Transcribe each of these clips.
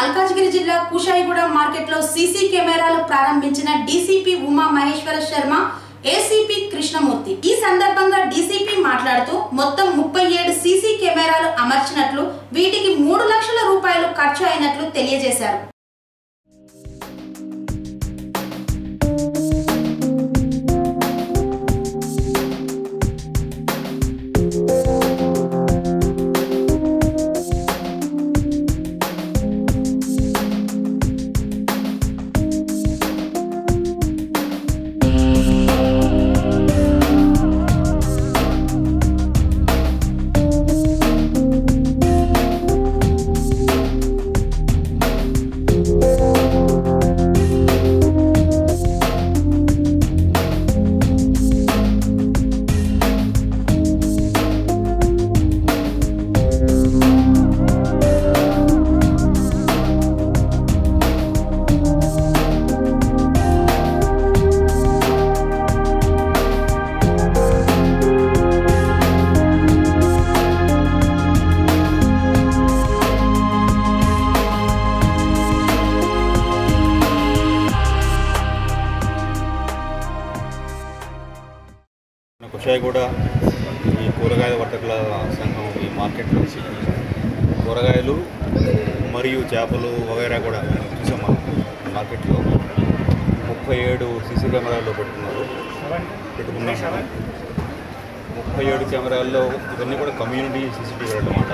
మల్కాజ్గిరి జిల్లా కుషాయిగూడ మార్కెట్ లో సీసీ కెమెరాలు ప్రారంభించిన డీసీపీ ఉమా మహేశ్వర శర్మ ఏసీపీ కృష్ణమూర్తి ఈ సందర్భంగా డీసీపీ మాట్లాడుతూ మొత్తం ముప్పై ఏడు సీసీ కెమెరాలు అమర్చినట్లు వీటికి మూడు లక్షల రూపాయలు ఖర్చు అయినట్లు తెలియజేశారు కుషాయిగూడ ఈ కూరగాయల వర్తకుల సంఘం ఈ మార్కెట్లో కూరగాయలు మరియు చేపలు వగైరా కూడా చూసాం మనం మార్కెట్లో ముప్పై ఏడు సీసీ కెమెరాల్లో పెట్టుకున్నారు పెట్టుకున్నాం మనం ముప్పై ఏడు కెమెరాల్లో ఇవన్నీ కూడా కమ్యూనిటీ సీసీటీవీ అన్నమాట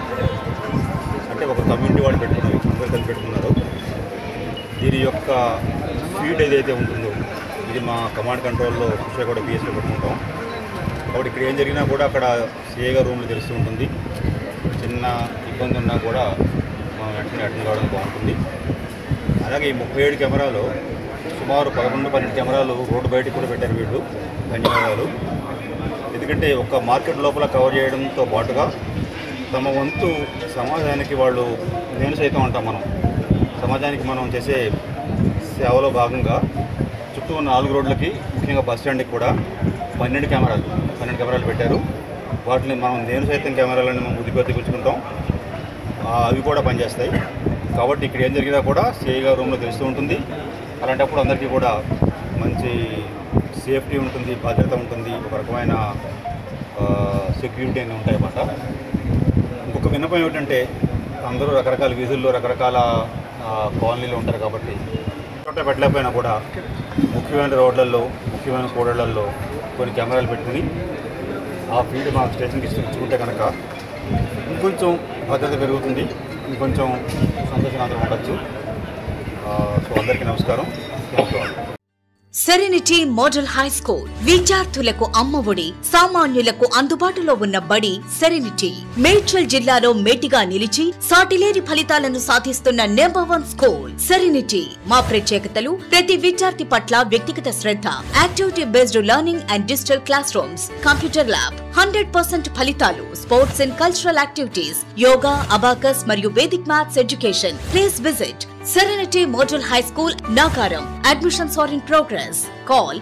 అంటే ఒక కమ్యూనిటీ వాళ్ళు పెట్టుకున్నారు అందరూ కలిసి పెట్టుకున్నారు దీని యొక్క ఫీడ్ ఏదైతే ఉంటుందో ఇది మా కమాండ్ కంట్రోల్లో కుషాయిగూడ పిఎస్లో పెట్టుకుంటాం కాబట్టి ఇక్కడ ఏం జరిగినా కూడా అక్కడ సిఏగా రూమ్లో తెలుస్తూ ఉంటుంది చిన్న ఇబ్బంది ఉన్నా కూడా మనం వెంటనే అటెండ్ కావడం బాగుంటుంది అలాగే ఈ ముప్పై ఏడు కెమెరాలు సుమారు పదకొండు పన్నెండు కెమెరాలు రోడ్డు బయటకు కూడా పెట్టారు వీళ్ళు ధన్యవాదాలు ఎందుకంటే ఒక మార్కెట్ లోపల కవర్ చేయడంతో పాటుగా తమ వంతు సమాజానికి వాళ్ళు నేను సైతం అంటాం మనం సమాజానికి మనం చేసే సేవలో భాగంగా చుట్టూ ఉన్న నాలుగు రోడ్లకి ముఖ్యంగా బస్ స్టాండ్కి కూడా పన్నెండు కెమెరాలు పన్నెండు కెమెరాలు పెట్టారు వాటిని మనం నేను సైతం కెమెరాలను మనం బుద్ధిపతి పుచ్చుకుంటాం ఆ, అవి కూడా పనిచేస్తాయి కాబట్టి ఇక్కడ ఏం జరిగినా కూడా సేగా రూమ్లో తెలుస్తూ ఉంటుంది అలాంటప్పుడు అందరికీ కూడా మంచి సేఫ్టీ ఉంటుంది భద్రత ఉంటుంది ఒక రకమైన సెక్యూరిటీ అని ఉంటాయి అన్నమాట ఇంకొక విన్నపం ఏమిటంటే అందరూ రకరకాల వీధుల్లో రకరకాల ఆ, కాలనీలు ఉంటారు కాబట్టి చోట పెట్టలేకపోయినా కూడా ముఖ్యమైన రోడ్లలో ముఖ్యమైన కూడళ్లలో కొన్ని కెమెరాలు పెట్టుకుని ఆ ఫీల్డ్ మా స్టేషన్కి ఇచ్చుకుంటే కనుక ఇంకొంచెం భద్రత పెరుగుతుంది ఇంకొంచెం సంతోషంగా ఉండొచ్చు ఆ, సో అందరికీ నమస్కారం thank you all serenity model high school విద్యార్థులకు అమ్మఒడి సామాన్యులకు అందుబాటులో ఉన్న బడి సెరెనిటీ మేడ్చల్ జిల్లాలో మేటిగా నిలిచి సాటిలేని ఫలితాలను సాధిస్తున్న నెంబర్ వన్ స్కూల్ సెరెనిటీ మా ప్రత్యేకతలు ప్రతి విద్యార్థి పట్ల వ్యక్తిగత శ్రద్ధ activity based learning and digital class rooms computer lab hundred percent ఫలితాలు sports and cultural activities yoga abacus మరియు Vedic maths education please visit Serenity Model High School, Nagaram. Admissions are in progress. Call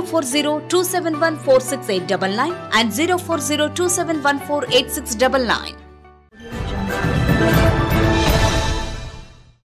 040 and 040 271 8699.